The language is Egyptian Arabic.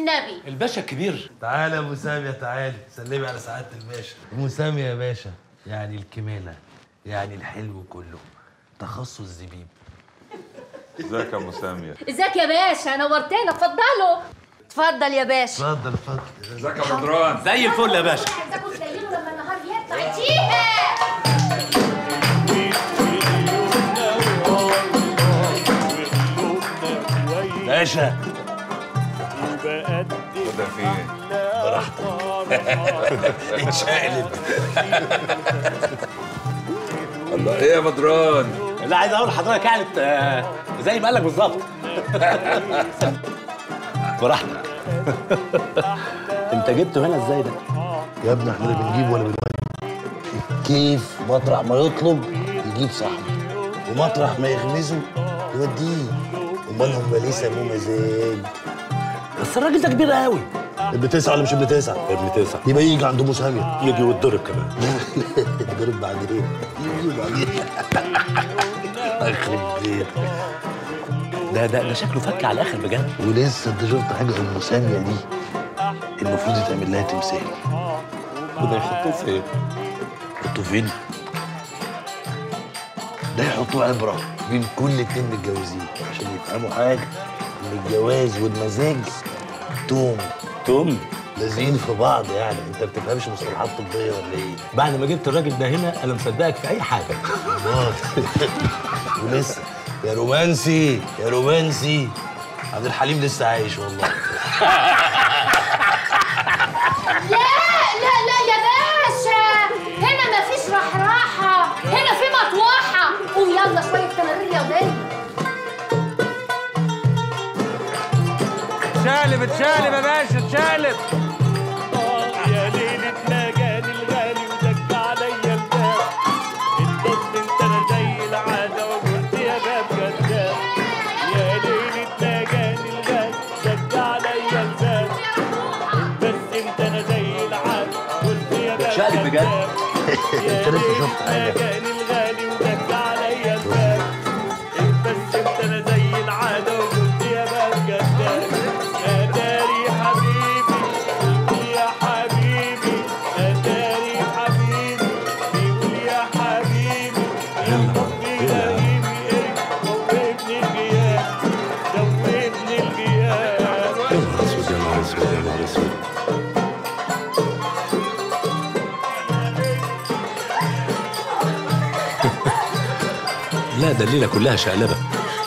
والنبي الباشا الكبير تعالى يا ابو ساميه تعالي سلمي على سعاده الباشا ابو ساميه يا باشا يعني الكماله يعني الحلو كله تخصص زبيب ازيك يا ابو ساميه ازيك يا باشا نورتنا اتفضلوا اتفضل يا باشا اتفضل اتفضل ازيك يا بدران زي الفل يا باشا عايزاكم تزينوا لما النهار يطلع اديها باشا ده في ايه اتشقلب الله ايه يا بدران لا عايز اقول لحضرتك يعني آه، زي ما قال لك بالظبط براحتك انت جبته هنا ازاي ده؟ يا ابني احنا لا بنجيب ولا بنودي كيف مطرح ما يطلب يجيب صاحبه ومطرح ما يغمزه يوديه امال هم ليه سموه مزاج بس الراجل ده كبير قوي ابن تسعه ولا مش ابن تسعه؟ ابن تسعة يبقى يجي عند ابو ساميه يجي ويتضرب كمان ضرب بعدين يجي بعدين يخرب بيت ده ده ده شكله فك على الاخر بجد ولسه انت شفت حاجه ام ساميه دي المفروض يتعمل لها تمثال وده يحطوه فين؟ يحطوه فين؟ ده يحطوه عبره بين كل اتنين متجوزين عشان يفهموا حاجه ان الجواز والمزاج توم توم لازقين في بعض يعني انت ما بتفهمش مصطلحات طبيه ولا ايه؟ بعد ما جبت الراجل ده هنا انا مصدقك في اي حاجه الله ولسه يا رومانسي يا رومانسي عبد الحليم لسه عايش والله لا لا لا يا باشا هنا مفيش رحراحة هنا في مطوحة قوم يلا شوية تمارين رياضية اتشقلب اتشقلب يا باشا اتشقلب يا ليلة ما جاني الغالي ودق عليا الباب اتبص انت انا زي العادة وقلت يا باب كذاب يا ليلة ما جاني الغالي دق عليا الباب بس انت انا زي العادة قلت يا باب اتشقلب بجد. كذاب. يا انت لسه ليلة شفت ما حاجه جاني الغالي ودق عليا الباب بس انت انا زي العادة وقلت يا باب كذاب يا داري حبيبي قلت يا حبيبي يا داري حبيبي بيقول يا حبيبي يا حبي غريبي ايه دوبني الغياب دوبني الغياب يا نهار اسود يا نهار اسود يا نهار اسود لا ده الليله كلها شقلبه